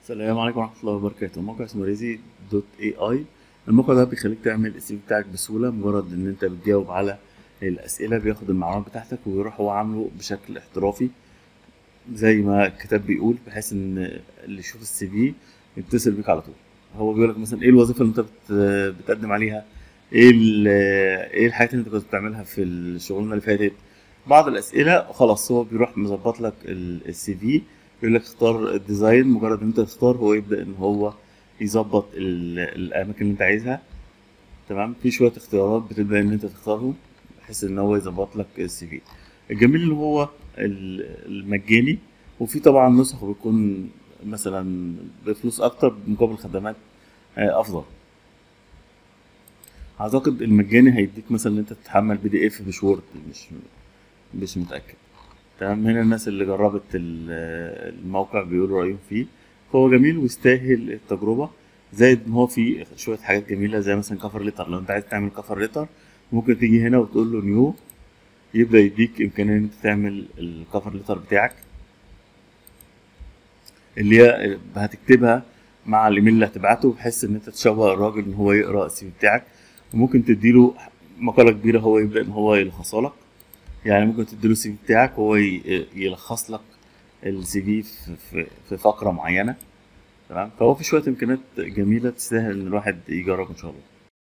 السلام عليكم ورحمة الله وبركاته موقع اسمه ريزي دوت اي اي الموقع ده بيخليك تعمل السي في بتاعك بسهولة مجرد ان انت بتجاوب على الاسئلة بياخد المعلومات بتاعتك ويروح هو عامله بشكل احترافي زي ما الكتاب بيقول بحيث ان اللي يشوف السي في يتصل بيك على طول هو بيقول لك مثلا ايه الوظيفة اللي انت بت- بتقدم عليها ايه ال- ايه الحاجات اللي انت كنت بتعملها في الشغلانة اللي فاتت بعض الاسئلة خلاص هو بيروح مظبط لك السي في يقول لك اختار الديزاين مجرد ان انت تختار هو يبدا ان هو يظبط ال- الاماكن اللي انت عايزها تمام في شويه اختيارات بتبدا ان انت تختارهم بحيث ان هو يظبط لك السي في الجميل ان هو ال- المجاني وفي طبعا نسخ بيكون مثلا بفلوس اكتر مقابل خدمات آه، افضل اعتقد المجاني هيديك مثلا ان انت تتحمل بي دي اف مش وورد مش مش متاكد تمام هنا الناس اللي جربت ال- الموقع بيقولوا رأيهم فيه فهو جميل ويستاهل التجربة زائد ان هو فيه شوية حاجات جميلة زي مثلا كفر ليتر لو انت عايز تعمل كفر ليتر ممكن تيجي هنا وتقول له نيو يبدأ يديك إمكانية إن أنت تعمل الكفر ليتر بتاعك اللي هي هتكتبها مع الإيميل اللي هتبعته بحيث إن أنت تشوق الراجل إن هو يقرأ السي في بتاعك وممكن تديله مقالة كبيرة هو يبدأ إن هو يلخصها لك يعني ممكن تديله السي في بتاعك وهو ي- يلخص لك السي في في- في في فقرة معينة تمام فهو في شوية إمكانيات جميلة تستاهل إن الواحد يجرب إن شاء الله